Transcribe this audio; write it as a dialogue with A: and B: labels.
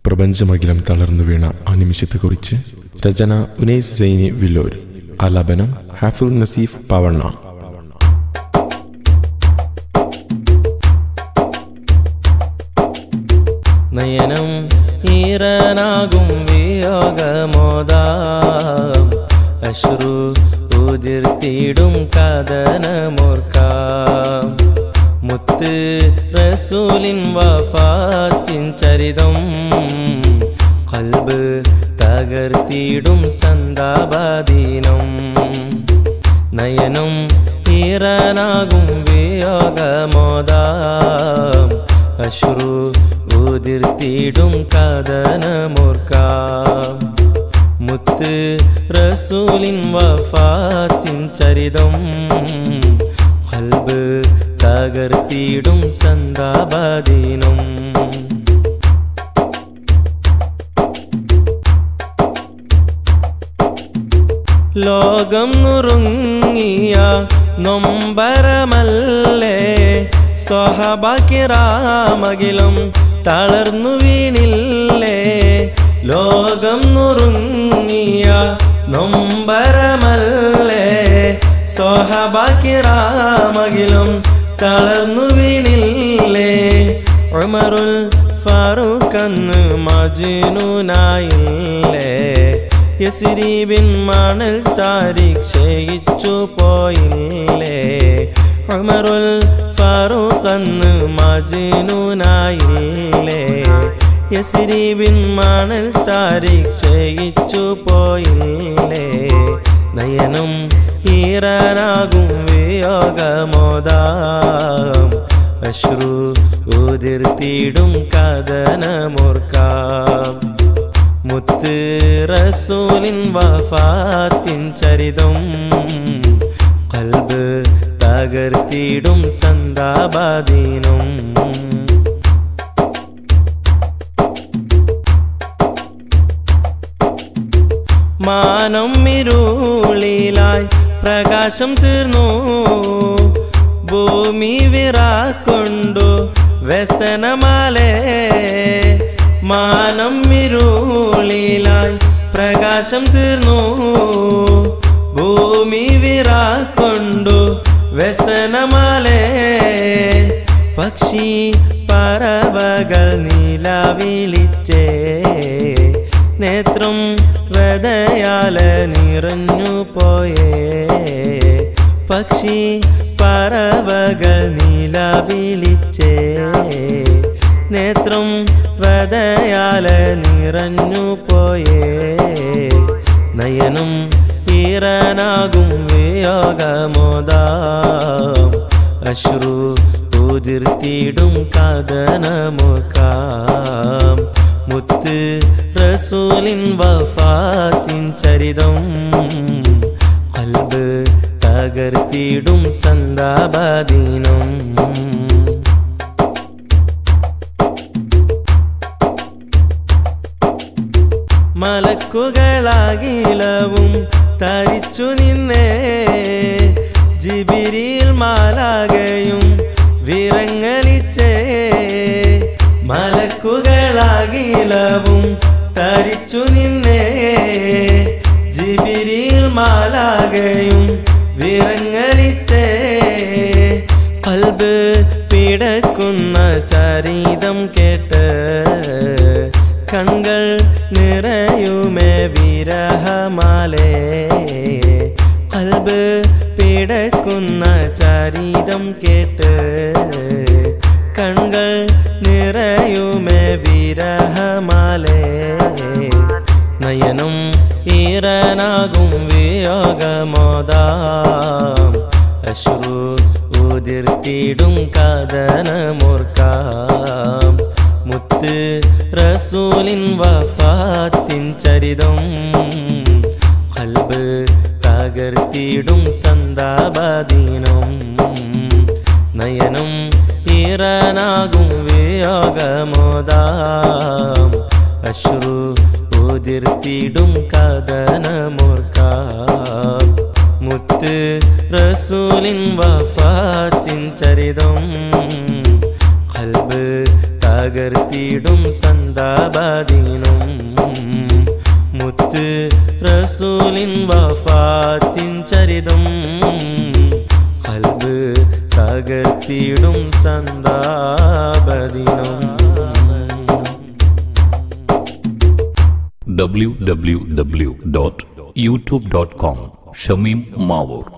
A: പ്രപഞ്ചമകിലം തളർന്നു വീണ ആ നിമിഷത്തെക്കുറിച്ച് രചന ഉനൈസ് സൈനി വില്ലൂർ ആലാപനം ഹാഫിൽ നസീഫ് പവണ്ണ
B: നയനം ഈറനാകും വിയോഗമോദാം അശ്രു ഉതിർത്തിടും കഥനമോർക്കാം മുത്ത് റസൂലിൻ വഫാത്തിൻ ചരിതം കൽബ് തകർത്തിടും സന്താപദീനം നയനം ഈറനാകും വിയോഗമോദാം അശ്രു ഉതിർത്തിടും കഥനമോർക്കാം മുത്ത് റസൂലിൻ വഫാത്തിൻ ചരിതം കൽബ് തകർത്തിടും സന്താപദീനം ലോകം നുറുങ്ങിയ നൊമ്പരമല്ലേ സ്വഹബാക്കിറാമകിലും തളർന്നു വീണില്ലേ ലോകം നുറുങ്ങിയ നൊമ്പരമല്ലേ സ്വഹബാക്കിറാമകിലും തളർന്നു വീണില്ലേ ഉമറുൽ ഫാറൂഖ് അന്ന് മജ്നൂനായില്ലേ യസിരീബിൻ മണൽ താരിഖ് ക്ഷയിച്ചു പോയില്ലേ ഉമറുൽ ഫാറൂഖ് അന്ന് മജ്നൂനായില്ലേ യസിരീബിൻ മണൽ താരിഖ് ക്ഷയിച്ചു പോയില്ലേ നയനം ഈറനാകും വിയോഗമോദാം അശ്രു ഉതിർത്തിടും കഥനമോർക്കാം മുത്ത് റസൂലിൻ വഫാത്തിൻ ചരിതം കൽബ് തകർത്തിടും സന്താപദീനം മാനം ഇരുളിലായി പ്രകാശം തീർന്നു ഭൂമി വിറാക്കൊണ്ടു വ്യസനമാലേ മാനം ഇരുളിലായി പ്രകാശം തീർന്നു ഭൂമി വിറാക്കൊണ്ടു വ്യസനമാലേ പക്ഷി പറവകൾ നിലവിളിച്ചേ നേത്രം വെതയാല നിറഞ്ഞു പോയേ പക്ഷി പറവകൾ നിലവിളിച്ചേ നേത്രം വതയാല നിറഞ്ഞു പോയേ നയനം ഈറനാകും വിയോഗമോദാം അശ്രു ഉതിർത്തിടും കഥനമുക്കാം മുത്ത് റസൂലിൻ വഫാത്തിൻ ചരിതം കൽബ് തകർത്തിടും സന്താപദീനം മലക്കുകളാകിലവും തരിച്ചു നിന്നേ ജിബിരിയിൽ മാലാകയും വിറങ്ങലിച്ചേ മലക്കുകളാകിലവും തരിച്ചു നിന്നേ ജിബിരിയിൽ മാലാകയും വിറങ്ങലിച്ചേ കൽബ് പിടക്കുന്ന ചരിതം കേട്ട് കൺകൾ നിറയുമേ വിരഹമാലേ കൽബ് പിടക്കുന്ന ചരിതം കേട്ട് കൺകൾ നിറയുമേ വിരഹമാലേ നയനം ഈറനാകും വിയോഗമോദാം അശ്രു ഉതിർത്തിടും കഥനമോർക്കാം മുത്ത് റസൂലിൻ വഫാത്തിൻ ചരിതം കൽബ് തകർത്തിടും സന്താപദീനം നയനം ഈറനാകും വിയോഗമോദാം അശ്രു ഉതിർത്തിടും കഥനമോർക്കാം മുത്ത് റസൂലിൻ വഫാത്തിൻ ചരിതം കൽബ് തക തകർത്തിടും സന്താപദിനം മുത്ത് റസൂലിൻ വഫാത്തിൻ ചരിതം കൽബ് തകർത്തിടും സന്താപദിനം
C: www.youtube.com ഷമീം മാവൂർ